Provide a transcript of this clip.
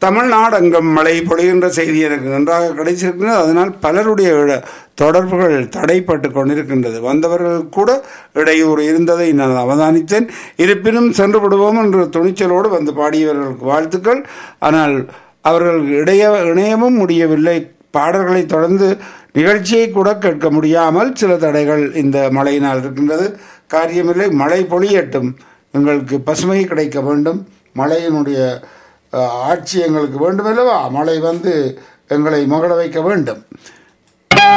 தமிழ்நாடெங்கும் மழை பொழிகின்ற செய்தி எனக்கு நன்றாக கிடைச்சிருக்கிறது அதனால் பலருடைய இழ- தொடர்புகள் தடைப்பட்டு கொண்டிருக்கின்றது வந்தவர்கள் கூட இடையூறு இருந்ததை நான் அவதானித்தேன் இருப்பினும் சென்று விடுவோம் என்ற துணிச்சலோடு வந்து பாடியவர்களுக்கு வாழ்த்துக்கள் ஆனால் அவர்கள் இடைய இணையமும் முடியவில்லை பாடல்களை தொடர்ந்து நிகழ்ச்சியை கூட கேட்க முடியாமல் சில தடைகள் இந்த மழையினால் இருக்கின்றது காரியமில்லை மழை பொழியட்டும் எங்களுக்கு பசுமை கிடைக்க வேண்டும் மழையினுடைய அஹ், ஆட்சி எங்களுக்கு வேண்டும் அல்லவா மழை வந்து எங்களை மகள வைக்க வேண்டும்